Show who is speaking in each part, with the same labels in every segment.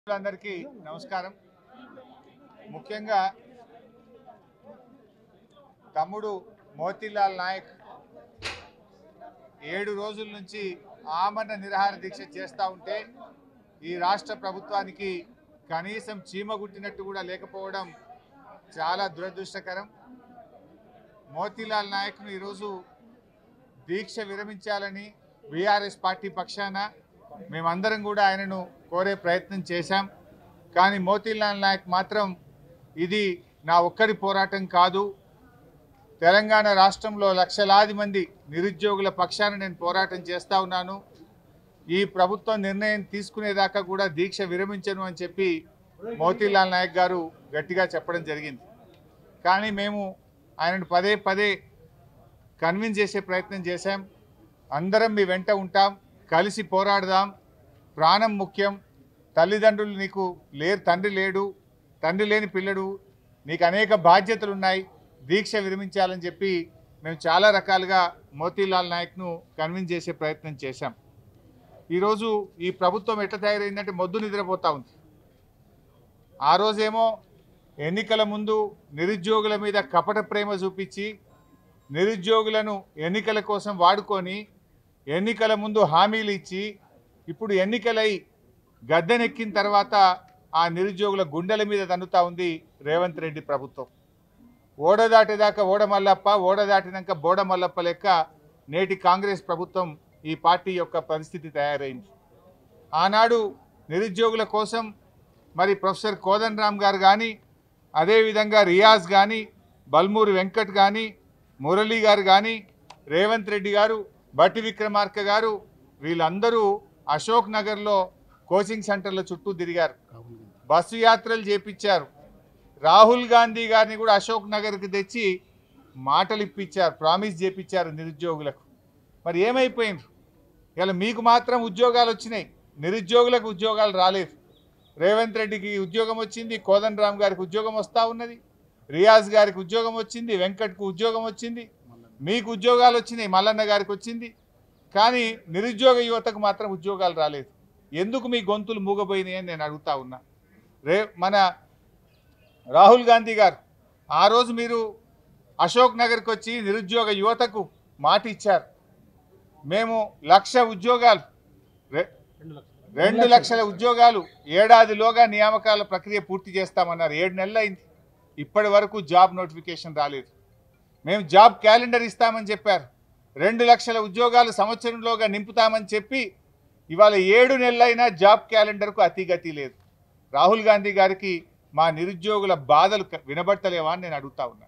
Speaker 1: అందరికీ నమస్కారం ముఖ్యంగా తమ్ముడు మోతీలాల్ నాయక్ ఏడు రోజుల నుంచి ఆమరణ నిరాహార దీక్ష చేస్తూ ఉంటే ఈ రాష్ట్ర ప్రభుత్వానికి కనీసం చీమ గుట్టినట్టు కూడా లేకపోవడం చాలా దురదృష్టకరం మోతీలాల్ నాయక్ను ఈరోజు దీక్ష విరమించాలని బీఆర్ఎస్ పార్టీ పక్షాన మేమందరం కూడా ఆయనను కోరే ప్రయత్నం చేశాం కానీ మోతీలాల్ నాయక్ మాత్రం ఇది నా ఒక్కడి పోరాటం కాదు తెలంగాణ రాష్ట్రంలో లక్షలాది మంది నిరుద్యోగుల పక్షాన నేను పోరాటం చేస్తూ ఉన్నాను ఈ ప్రభుత్వం నిర్ణయం తీసుకునేదాకా కూడా దీక్ష విరమించను అని చెప్పి మోతీలాల్ నాయక్ గారు గట్టిగా చెప్పడం జరిగింది కానీ మేము ఆయనను పదే పదే కన్విన్స్ చేసే ప్రయత్నం చేశాం అందరం మీ వెంట ఉంటాం కలిసి పోరాడదాం ప్రాణం ముఖ్యం తల్లిదండ్రులు నీకు లేరు తండ్రి లేడు తండ్రి లేని పిల్లడు నీకు అనేక బాధ్యతలు ఉన్నాయి దీక్ష విరమించాలని చెప్పి మేము చాలా రకాలుగా మోతీలాల్ నాయక్ను కన్విన్స్ చేసే ప్రయత్నం చేశాం ఈరోజు ఈ ప్రభుత్వం ఎట్లా తయారైందంటే మొద్దు నిద్రపోతా ఉంది ఆ రోజేమో ఎన్నికల ముందు నిరుద్యోగుల మీద కపట ప్రేమ చూపించి నిరుద్యోగులను ఎన్నికల కోసం వాడుకొని ఎన్నికల ముందు హామీలు ఇచ్చి ఇప్పుడు ఎన్నికలై గద్దెనెక్కిన తర్వాత ఆ నిరుద్యోగుల గుండెల మీద తన్నుతా ఉంది రేవంత్ రెడ్డి ప్రభుత్వం ఓడ దాటేదాకా ఓడ మల్లప్ప ఓడ దాటినాక బోడ మల్లప్ప లెక్క నేటి కాంగ్రెస్ ప్రభుత్వం ఈ పార్టీ యొక్క పరిస్థితి తయారైంది ఆనాడు నిరుద్యోగుల కోసం మరి ప్రొఫెసర్ కోదన్ రామ్ గారు కానీ అదేవిధంగా రియాజ్ కానీ బల్మూరి వెంకట్ కానీ మురళీ గారు కానీ రేవంత్ రెడ్డి గారు బట్టి విక్రమార్క గారు వీళ్ళందరూ అశోక్ నగర్లో కోచింగ్ సెంటర్ల చుట్టూ తిరిగారు బస్సు యాత్రలు చేపించారు రాహుల్ గాంధీ గారిని కూడా అశోక్ నగర్కి తెచ్చి మాటలు ఇప్పించారు ప్రామిస్ చేపించారు నిరుద్యోగులకు మరి ఏమైపోయింది ఇలా మీకు మాత్రం ఉద్యోగాలు వచ్చినాయి నిరుద్యోగులకు ఉద్యోగాలు రాలేదు రేవంత్ రెడ్డికి ఉద్యోగం వచ్చింది కోదన్ రామ్ గారికి ఉద్యోగం వస్తూ ఉన్నది రియాజ్ గారికి ఉద్యోగం వచ్చింది వెంకట్కు ఉద్యోగం వచ్చింది మీకు ఉద్యోగాలు వచ్చినాయి మల్లన్న గారికి వచ్చింది కానీ నిరుద్యోగ యువతకు మాత్రం ఉద్యోగాలు రాలేదు ఎందుకు మీ గొంతులు మూగపోయినాయి అని నేను అడుగుతా ఉన్నా రే మన రాహుల్ గాంధీ గారు ఆ రోజు మీరు అశోక్ నగర్కి వచ్చి నిరుద్యోగ యువతకు మాట ఇచ్చారు మేము లక్ష ఉద్యోగాలు రె- రెండు లక్షల ఉద్యోగాలు ఏడాదిలోగా నియామకాల ప్రక్రియ పూర్తి చేస్తామన్నారు ఏడు నెలలు అయింది ఇప్పటి వరకు జాబ్ నోటిఫికేషన్ రాలేదు మేము జాబ్ క్యాలెండర్ ఇస్తామని చెప్పారు రెండు లక్షల ఉద్యోగాలు సంవత్సరంలోగా నింపుతామని చెప్పి ఇవాళ ఏడు నెలలైనా జాబ్ క్యాలెండర్కు అతిగతి లేదు రాహుల్ గాంధీ గారికి మా నిరుద్యోగుల బాధలు క- వినబడతలేవా అని నేను అడుగుతా ఉన్నా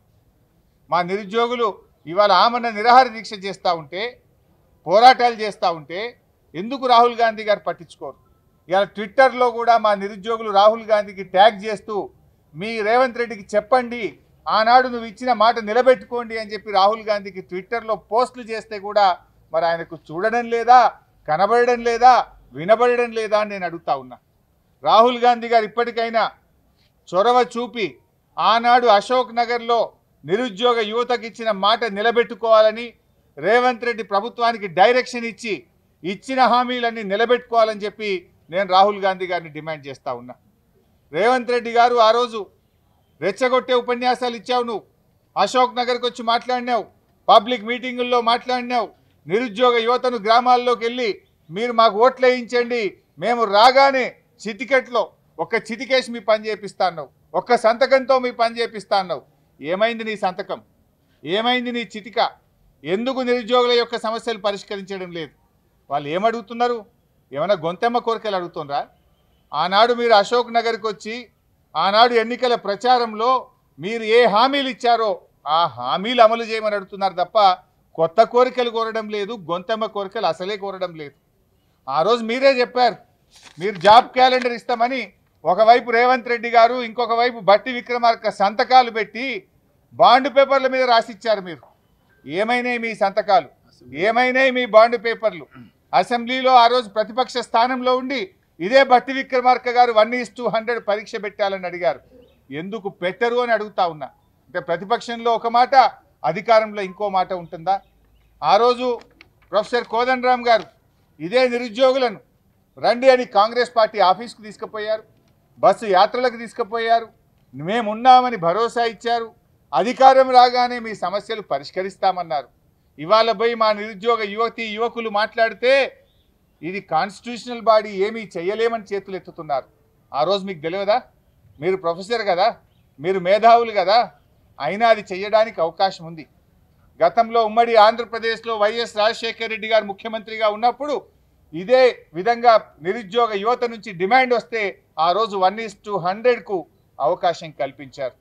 Speaker 1: మా నిరుద్యోగులు ఇవాళ ఆమరణ నిరాహార దీక్ష చేస్తూ ఉంటే పోరాటాలు చేస్తూ ఉంటే ఎందుకు రాహుల్ గాంధీ గారు పట్టించుకోరు ఇవాళ ట్విట్టర్లో కూడా మా నిరుద్యోగులు రాహుల్ గాంధీకి ట్యాగ్ చేస్తూ మీ రేవంత్ రెడ్డికి చెప్పండి ఆనాడు నువ్వు ఇచ్చిన మాట నిలబెట్టుకోండి అని చెప్పి రాహుల్ గాంధీకి ట్విట్టర్లో పోస్టులు చేస్తే కూడా మరి ఆయనకు చూడడం లేదా కనబడడం లేదా వినబడడం లేదా అని నేను అడుగుతా ఉన్నా రాహుల్ గాంధీ గారు ఇప్పటికైనా చొరవ చూపి ఆనాడు అశోక్ నగర్లో నిరుద్యోగ యువతకు ఇచ్చిన మాట నిలబెట్టుకోవాలని రేవంత్ రెడ్డి ప్రభుత్వానికి డైరెక్షన్ ఇచ్చి ఇచ్చిన హామీలన్నీ నిలబెట్టుకోవాలని చెప్పి నేను రాహుల్ గాంధీ గారిని డిమాండ్ చేస్తా ఉన్నా రేవంత్ రెడ్డి గారు ఆ రోజు రెచ్చగొట్టే ఉపన్యాసాలు ఇచ్చావు నువ్వు అశోక్ నగర్కి వచ్చి మాట్లాడినావు పబ్లిక్ మీటింగుల్లో మాట్లాడినావు నిరుద్యోగ యువతను గ్రామాల్లోకి వెళ్ళి మీరు మాకు ఓట్లు వేయించండి మేము రాగానే చిటికెట్లో ఒక్క చిటికేసి మీ పని చేపిస్తాన్నావు ఒక్క సంతకంతో మీ పని చేపిస్తాన్నావు ఏమైంది నీ సంతకం ఏమైంది నీ చిటిక ఎందుకు నిరుద్యోగుల యొక్క సమస్యలు పరిష్కరించడం లేదు వాళ్ళు ఏమడుగుతున్నారు ఏమైనా గొంతెమ్మ కోరికలు అడుగుతున్నారా ఆనాడు మీరు అశోక్ నగర్కి వచ్చి ఆనాడు ఎన్నికల ప్రచారంలో మీరు ఏ హామీలు ఇచ్చారో ఆ హామీలు అమలు చేయమని అడుగుతున్నారు తప్ప కొత్త కోరికలు కోరడం లేదు గొంతెమ్మ కోరికలు అసలే కోరడం లేదు ఆ రోజు మీరే చెప్పారు మీరు జాబ్ క్యాలెండర్ ఇస్తామని ఒకవైపు రేవంత్ రెడ్డి గారు ఇంకొక వైపు బట్టి విక్రమార్క సంతకాలు పెట్టి బాండ్ పేపర్ల మీద రాసిచ్చారు మీరు ఏమైనాయి మీ సంతకాలు ఏమైనాయి మీ బాండ్ పేపర్లు అసెంబ్లీలో ఆ రోజు ప్రతిపక్ష స్థానంలో ఉండి ఇదే బట్టి విక్రమార్క గారు వన్ ఈస్ టూ హండ్రెడ్ పరీక్ష పెట్టాలని అడిగారు ఎందుకు పెట్టరు అని అడుగుతా ఉన్నా అంటే ప్రతిపక్షంలో ఒక మాట అధికారంలో ఇంకో మాట ఉంటుందా ఆ రోజు ప్రొఫెసర్ కోదండరామ్ గారు ఇదే నిరుద్యోగులను రండి అని కాంగ్రెస్ పార్టీ ఆఫీస్కు తీసుకుపోయారు బస్సు యాత్రలకు తీసుకుపోయారు మేమున్నామని భరోసా ఇచ్చారు అధికారం రాగానే మీ సమస్యలు పరిష్కరిస్తామన్నారు ఇవాళ పోయి మా నిరుద్యోగ యువతి యువకులు మాట్లాడితే ఇది కాన్స్టిట్యూషనల్ బాడీ ఏమీ చెయ్యలేమని చేతులు ఎత్తుతున్నారు ఆ రోజు మీకు తెలియదా మీరు ప్రొఫెసర్ కదా మీరు మేధావులు కదా అయినా అది చెయ్యడానికి అవకాశం ఉంది గతంలో ఉమ్మడి ఆంధ్రప్రదేశ్లో వైఎస్ రాజశేఖర రెడ్డి గారు ముఖ్యమంత్రిగా ఉన్నప్పుడు ఇదే విధంగా నిరుద్యోగ యువత నుంచి డిమాండ్ వస్తే ఆ రోజు వన్ ఈస్ టు హండ్రెడ్కు అవకాశం కల్పించారు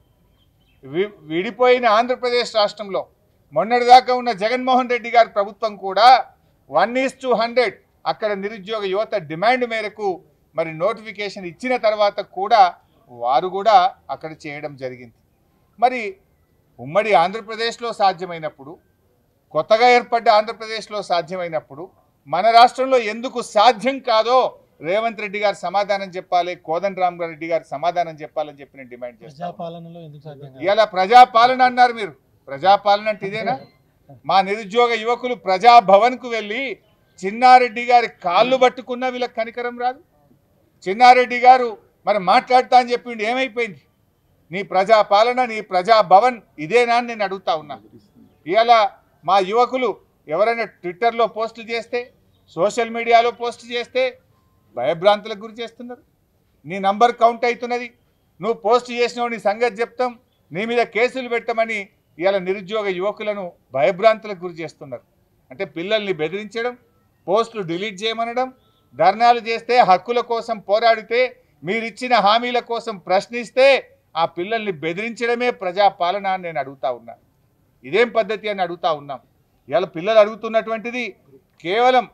Speaker 1: వి- విడిపోయిన ఆంధ్రప్రదేశ్ రాష్ట్రంలో మొన్నటిదాకా ఉన్న జగన్మోహన్ రెడ్డి గారి ప్రభుత్వం కూడా వన్ ఈస్ టు హండ్రెడ్ అక్కడ నిరుద్యోగ యువత డిమాండ్ మేరకు మరి నోటిఫికేషన్ ఇచ్చిన తర్వాత కూడా వారు కూడా అక్కడ చేయడం జరిగింది మరి ఉమ్మడి ఆంధ్రప్రదేశ్లో సాధ్యమైనప్పుడు కొత్తగా ఏర్పడ్డ ఆంధ్రప్రదేశ్లో సాధ్యమైనప్పుడు మన రాష్ట్రంలో ఎందుకు సాధ్యం కాదో రేవంత్ రెడ్డి గారు సమాధానం చెప్పాలి కోదండ రామ్ రెడ్డి గారు సమాధానం చెప్పాలని చెప్పి నేను డిమాండ్ చేస్తాను
Speaker 2: ప్రజాపాలనలో ఎందుకు సాధ్యం కాదు?
Speaker 1: ఇలా ప్రజాపాలన అన్నారు మీరు ప్రజాపాలన అంటే ఇదేనా మా నిరుద్యోగ యువకులు ప్రజాభవన్కు వెళ్ళి చిన్నారెడ్డి గారి కాళ్ళు పట్టుకున్న వీళ్ళకి కనికరం రాదు చిన్నారెడ్డి గారు మరి మాట్లాడతా అని చెప్పిండు ఏమైపోయింది నీ ప్రజాపాలన నీ ప్రజాభవన్ ఇదేనా అని నేను అడుగుతా ఉన్నా ఇవాళ మా యువకులు ఎవరైనా ట్విట్టర్లో పోస్టులు చేస్తే సోషల్ మీడియాలో పోస్ట్ చేస్తే భయభ్రాంతులకు గురి చేస్తున్నారు నీ నంబర్ కౌంట్ అవుతున్నది నువ్వు పోస్ట్ చేసినావు నీ సంగతి చెప్తాం నీ మీద కేసులు పెట్టమని ఇవాళ నిరుద్యోగ యువకులను భయభ్రాంతులకు గురి చేస్తున్నారు అంటే పిల్లల్ని బెదిరించడం పోస్టులు డిలీట్ చేయమనడం ధర్నాలు చేస్తే హక్కుల కోసం పోరాడితే మీరిచ్చిన హామీల కోసం ప్రశ్నిస్తే ఆ పిల్లల్ని బెదిరించడమే ప్రజాపాలన అని నేను అడుగుతా ఉన్నా ఇదేం పద్ధతి అని అడుగుతా ఉన్నాం ఇవాళ పిల్లలు అడుగుతున్నటువంటిది కేవలం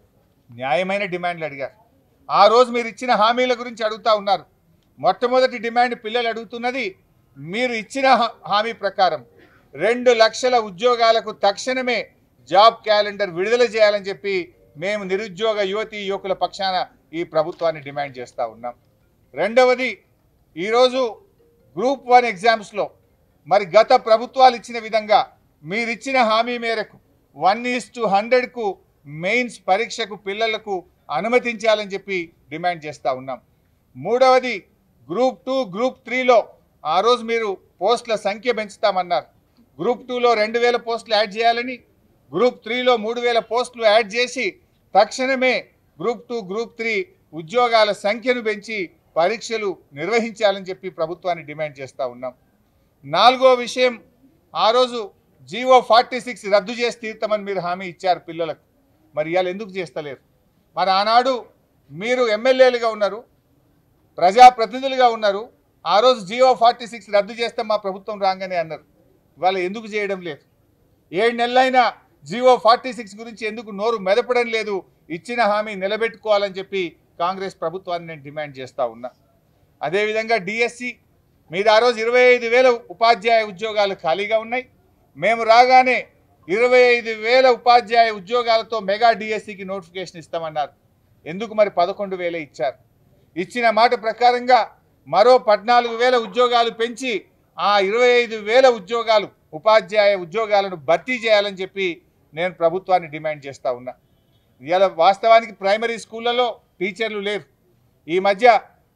Speaker 1: న్యాయమైన డిమాండ్లు అడిగారు ఆ రోజు మీరు ఇచ్చిన హామీల గురించి అడుగుతా ఉన్నారు మొట్టమొదటి డిమాండ్ పిల్లలు అడుగుతున్నది మీరు ఇచ్చిన హా- హామీ ప్రకారం రెండు లక్షల ఉద్యోగాలకు తక్షణమే జాబ్ క్యాలెండర్ విడుదల చేయాలని చెప్పి మేము నిరుద్యోగ యువతి యువకుల పక్షాన ఈ ప్రభుత్వాన్ని డిమాండ్ చేస్తూ ఉన్నాం రెండవది ఈరోజు గ్రూప్ వన్ ఎగ్జామ్స్లో మరి గత ప్రభుత్వాలు ఇచ్చిన విధంగా మీరిచ్చిన హామీ మేరకు వన్ ఈస్ టు హండ్రెడ్కు మెయిన్స్ పరీక్షకు పిల్లలకు అనుమతించాలని చెప్పి డిమాండ్ చేస్తూ ఉన్నాం మూడవది గ్రూప్ టూ గ్రూప్ త్రీలో ఆ రోజు మీరు పోస్టుల సంఖ్య పెంచుతామన్నారు గ్రూప్ టూలో రెండు వేల పోస్టులు యాడ్ చేయాలని గ్రూప్ త్రీలో మూడు వేల పోస్టులు యాడ్ చేసి తక్షణమే గ్రూప్ టూ గ్రూప్ త్రీ ఉద్యోగాల సంఖ్యను పెంచి పరీక్షలు నిర్వహించాలని చెప్పి ప్రభుత్వాన్ని డిమాండ్ చేస్తూ ఉన్నాం నాలుగో విషయం ఆ రోజు జీవో ఫార్టీ సిక్స్ రద్దు చేసి తీర్తామని మీరు హామీ ఇచ్చారు పిల్లలకు మరి ఇవాళ ఎందుకు చేస్తలేరు మరి ఆనాడు మీరు ఎమ్మెల్యేలుగా ఉన్నారు ప్రజాప్రతినిధులుగా ఉన్నారు ఆ రోజు జియో ఫార్టీ సిక్స్ రద్దు చేస్తే మా ప్రభుత్వం రాగానే అన్నారు ఇవాళ ఎందుకు చేయడం లేదు ఏడు నెలలైనా జియో ఫార్టీ సిక్స్ గురించి ఎందుకు నోరు మెదపడం లేదు ఇచ్చిన హామీ నిలబెట్టుకోవాలని చెప్పి కాంగ్రెస్ ప్రభుత్వాన్ని నేను డిమాండ్ చేస్తూ ఉన్నా అదేవిధంగా డిఎస్సి మీద ఆ రోజు ఇరవై ఐదు వేల ఉపాధ్యాయ ఉద్యోగాలు ఖాళీగా ఉన్నాయి మేము రాగానే ఇరవై ఐదు వేల ఉపాధ్యాయ ఉద్యోగాలతో మెగా డిఎస్సికి నోటిఫికేషన్ ఇస్తామన్నారు ఎందుకు మరి పదకొండు వేలే ఇచ్చారు ఇచ్చిన మాట ప్రకారంగా మరో పద్నాలుగు వేల ఉద్యోగాలు పెంచి ఆ ఇరవై ఐదు వేల ఉద్యోగాలు ఉపాధ్యాయ ఉద్యోగాలను భర్తీ చేయాలని చెప్పి నేను ప్రభుత్వాన్ని డిమాండ్ చేస్తూ ఉన్నా ఇవాళ వాస్తవానికి ప్రైమరీ స్కూళ్ళలో టీచర్లు లేరు ఈ మధ్య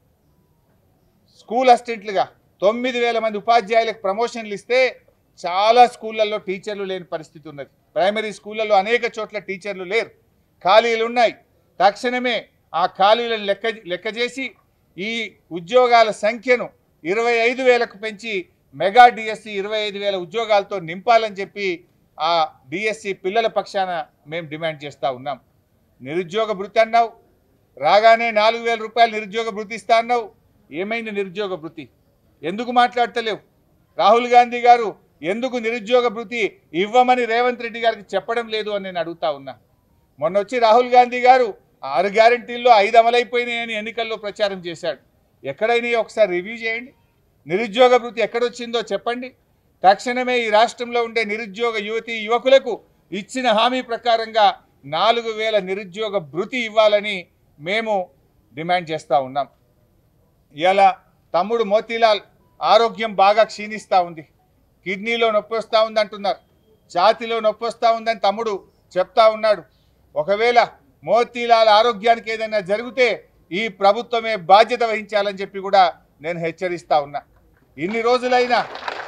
Speaker 1: స్కూల్ అసిస్టెంట్లుగా తొమ్మిది వేల మంది ఉపాధ్యాయులకు ప్రమోషన్లు ఇస్తే చాలా స్కూళ్ళల్లో టీచర్లు లేని పరిస్థితి ఉన్నది ప్రైమరీ స్కూళ్ళల్లో అనేక చోట్ల టీచర్లు లేరు ఖాళీలు ఉన్నాయి తక్షణమే ఆ ఖాళీలను లెక్క లెక్క చేసి ఈ ఉద్యోగాల సంఖ్యను ఇరవై ఐదు వేలకు పెంచి మెగా డిఎస్సి ఇరవై ఐదు వేల ఉద్యోగాలతో నింపాలని చెప్పి ఆ డిఎస్సి పిల్లల పక్షాన మేము డిమాండ్ చేస్తూ ఉన్నాం నిరుద్యోగ భృతి అన్నావు రాగానే నాలుగు వేల రూపాయలు నిరుద్యోగ భృతి ఇస్తా అన్నావు ఏమైంది నిరుద్యోగ భృతి ఎందుకు మాట్లాడతలేవు రాహుల్ గాంధీ గారు ఎందుకు నిరుద్యోగ భృతి ఇవ్వమని రేవంత్ రెడ్డి గారికి చెప్పడం లేదు అని నేను అడుగుతా ఉన్నా మొన్న వచ్చి రాహుల్ గాంధీ గారు ఆరు గ్యారంటీల్లో ఐదు అమలైపోయినాయని ఎన్నికల్లో ప్రచారం చేశాడు ఎక్కడైనా ఒకసారి రివ్యూ చేయండి నిరుద్యోగ భృతి ఎక్కడొచ్చిందో చెప్పండి తక్షణమే ఈ రాష్ట్రంలో ఉండే నిరుద్యోగ యువతి యువకులకు ఇచ్చిన హామీ ప్రకారంగా నాలుగు వేల నిరుద్యోగ భృతి ఇవ్వాలని మేము డిమాండ్ చేస్తూ ఉన్నాం ఇవాళ తమ్ముడు మోతీలాల్ ఆరోగ్యం బాగా క్షీణిస్తూ ఉంది కిడ్నీలో నొప్పి వస్తూ ఉంది అంటున్నారు ఛాతిలో నొప్పి వస్తూ ఉందని తమ్ముడు చెప్తా ఉన్నాడు ఒకవేళ మోతీలాల్ ఆరోగ్యానికి ఏదైనా జరిగితే ఈ ప్రభుత్వమే బాధ్యత వహించాలని చెప్పి కూడా నేను హెచ్చరిస్తా ఉన్నా ఇన్ని రోజులైనా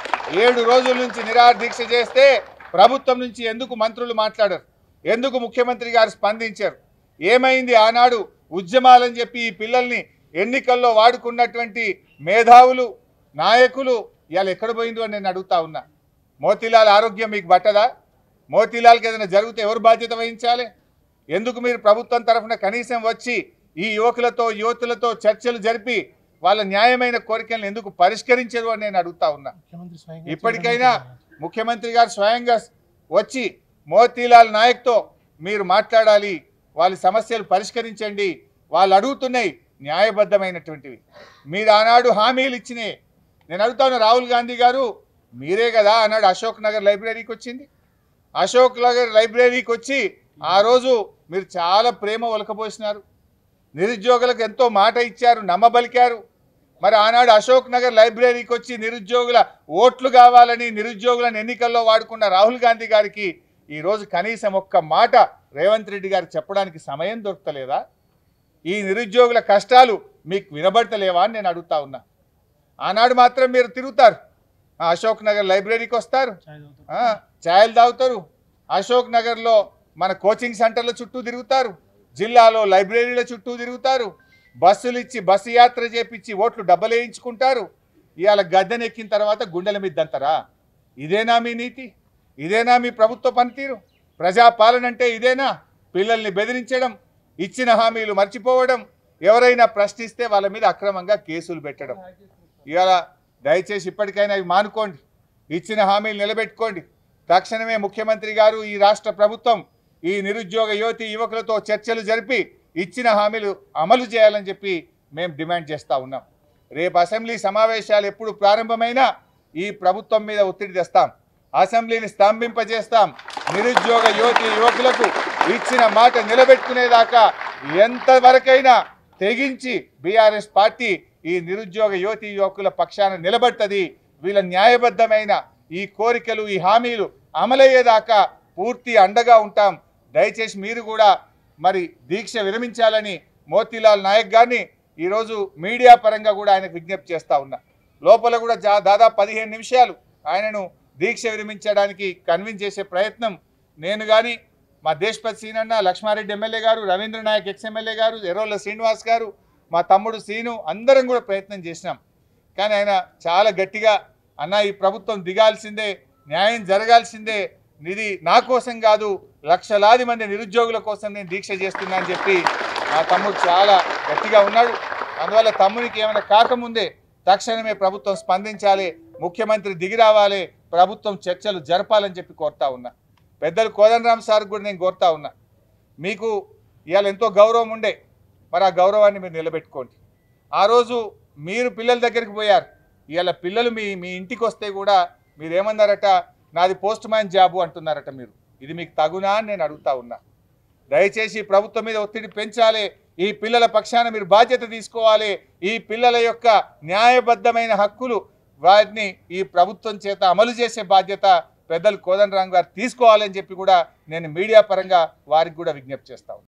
Speaker 1: ఏడు రోజుల నుంచి నిరాహార దీక్ష చేస్తే ప్రభుత్వం నుంచి ఎందుకు మంత్రులు మాట్లాడరు ఎందుకు ముఖ్యమంత్రి గారు స్పందించారు ఏమైంది ఆనాడు ఉద్యమాలని చెప్పి ఈ పిల్లల్ని ఎన్నికల్లో వాడుకున్నటువంటి మేధావులు నాయకులు ఇవాళ ఎక్కడ పోయిందో అని నేను అడుగుతా ఉన్నా మోతీలాల్ ఆరోగ్యం మీకు పట్టదా మోతీలాల్కి ఏదైనా జరిగితే ఎవరు బాధ్యత వహించాలి ఎందుకు మీరు ప్రభుత్వం తరఫున కనీసం వచ్చి ఈ యువకులతో యువతులతో చర్చలు జరిపి వాళ్ళ న్యాయమైన కోరికలను ఎందుకు పరిష్కరించరు అని నేను అడుగుతా ఉన్నా
Speaker 2: ముఖ్యమంత్రి స్వయంగా
Speaker 1: ఇప్పటికైనా ముఖ్యమంత్రి గారు స్వయంగా వచ్చి మోతీలాల్ నాయక్తో మీరు మాట్లాడాలి వాళ్ళ సమస్యలు పరిష్కరించండి వాళ్ళు అడుగుతున్నాయి న్యాయబద్ధమైనటువంటివి మీరు ఆనాడు హామీలు ఇచ్చినాయి నేను అడుగుతాను రాహుల్ గాంధీ గారు మీరే కదా ఆనాడు అశోక్ నగర్ లైబ్రరీకి వచ్చింది అశోక్ నగర్ లైబ్రరీకి వచ్చి ఆ రోజు మీరు చాలా ప్రేమ ఒలకపోసినారు నిరుద్యోగులకు ఎంతో మాట ఇచ్చారు నమ్మబలికారు మరి ఆనాడు అశోక్ నగర్ లైబ్రరీకి వచ్చి నిరుద్యోగుల ఓట్లు కావాలని నిరుద్యోగులను ఎన్నికల్లో వాడుకున్న రాహుల్ గాంధీ గారికి ఈరోజు కనీసం ఒక్క మాట రేవంత్ రెడ్డి గారికి చెప్పడానికి సమయం దొరకలేదా ఈ నిరుద్యోగుల కష్టాలు మీకు వినబడతలేవా అని నేను అడుగుతా ఉన్నా ఆనాడు మాత్రం మీరు తిరుగుతారు ఆ అశోక్ నగర్ లైబ్రరీకి వస్తారు
Speaker 2: ఛాయ్ తాగుతారు.
Speaker 1: ఆ, ఛాయలు తాగుతారు అశోక్ నగర్లో మన కోచింగ్ సెంటర్ల చుట్టూ తిరుగుతారు జిల్లాలో లైబ్రరీల చుట్టూ తిరుగుతారు బస్సులు ఇచ్చి బస్సు యాత్ర చేపించి ఓట్లు డబ్బలు వేయించుకుంటారు ఇవాళ గద్దెనెక్కిన తర్వాత గుండెల మీద దంతరా ఇదేనా మీ నీతి ఇదేనా మీ ప్రభుత్వ పనితీరు ప్రజాపాలన అంటే ఇదేనా పిల్లల్ని బెదిరించడం ఇచ్చిన హామీలు మర్చిపోవడం ఎవరైనా ప్రశ్నిస్తే వాళ్ళ మీద అక్రమంగా కేసులు పెట్టడం ఇవాళ దయచేసి ఇప్పటికైనా ఇవి మానుకోండి ఇచ్చిన హామీలు నిలబెట్టుకోండి తక్షణమే ముఖ్యమంత్రి గారు ఈ రాష్ట్ర ప్రభుత్వం ఈ నిరుద్యోగ యువతి యువకులతో చర్చలు జరిపి ఇచ్చిన హామీలు అమలు చేయాలని చెప్పి మేము డిమాండ్ చేస్తూ ఉన్నాం రేపు అసెంబ్లీ సమావేశాలు ఎప్పుడు ప్రారంభమైనా ఈ ప్రభుత్వం మీద ఒత్తిడి తెస్తాం అసెంబ్లీని స్తంభింపజేస్తాం నిరుద్యోగ యువతి యువకులకు ఇచ్చిన మాట నిలబెట్టుకునేదాకా ఎంతవరకైనా తెగించి బీఆర్ఎస్ పార్టీ ఈ నిరుద్యోగ యువతి యువకుల పక్షాన నిలబడుతుంది వీళ్ళ న్యాయబద్ధమైన ఈ కోరికలు ఈ హామీలు అమలయ్యేదాకా పూర్తి అండగా ఉంటాం దయచేసి మీరు కూడా మరి దీక్ష విరమించాలని మోతీలాల్ నాయక్ గారిని ఈరోజు మీడియా పరంగా కూడా ఆయనకు విజ్ఞప్తి చేస్తా ఉన్నా లోపల కూడా జా- దాదాపు పదిహేను నిమిషాలు ఆయనను దీక్ష విరమించడానికి కన్విన్స్ చేసే ప్రయత్నం నేను కానీ మా దేశపతి సీనన్న లక్ష్మారెడ్డి ఎమ్మెల్యే గారు రవీంద్ర నాయక్ ఎక్స్ ఎమ్మెల్యే గారు ఎర్రోళ్ళ శ్రీనివాస్ గారు మా తమ్ముడు సీను అందరం కూడా ప్రయత్నం చేసినాం కానీ ఆయన చాలా గట్టిగా అన్న ఈ ప్రభుత్వం దిగాల్సిందే న్యాయం జరగాల్సిందే ఇది నా కోసం కాదు లక్షలాది మంది నిరుద్యోగుల కోసం నేను దీక్ష చేస్తున్నా అని చెప్పి మా తమ్ముడు చాలా గట్టిగా ఉన్నాడు అందువల్ల తమ్మునికి ఏమైనా కాకముందే తక్షణమే ప్రభుత్వం స్పందించాలి ముఖ్యమంత్రి దిగి రావాలి ప్రభుత్వం చర్చలు జరపాలని చెప్పి కోరుతా ఉన్నా పెద్దలు కోదండరామ్ సార్ కూడా నేను కోరుతా ఉన్నా మీకు ఇవాళ ఎంతో గౌరవం ఉండే మరి ఆ గౌరవాన్ని మీరు నిలబెట్టుకోండి ఆ రోజు మీరు పిల్లల దగ్గరికి పోయారు ఇవాళ పిల్లలు మీ మీ ఇంటికి వస్తే కూడా మీరు ఏమన్నారట నాది పోస్ట్ మ్యాన్ జాబు అంటున్నారట మీరు ఇది మీకు తగునా అని నేను అడుగుతా ఉన్నా దయచేసి ప్రభుత్వం మీద ఒత్తిడి పెంచాలి ఈ పిల్లల పక్షాన మీరు బాధ్యత తీసుకోవాలి ఈ పిల్లల యొక్క న్యాయబద్ధమైన హక్కులు వాటిని ఈ ప్రభుత్వం చేత అమలు చేసే బాధ్యత పెద్దలు కోదండరామ్ గారు తీసుకోవాలని చెప్పి కూడా నేను మీడియా పరంగా వారికి కూడా విజ్ఞప్తి చేస్తా ఉన్నాను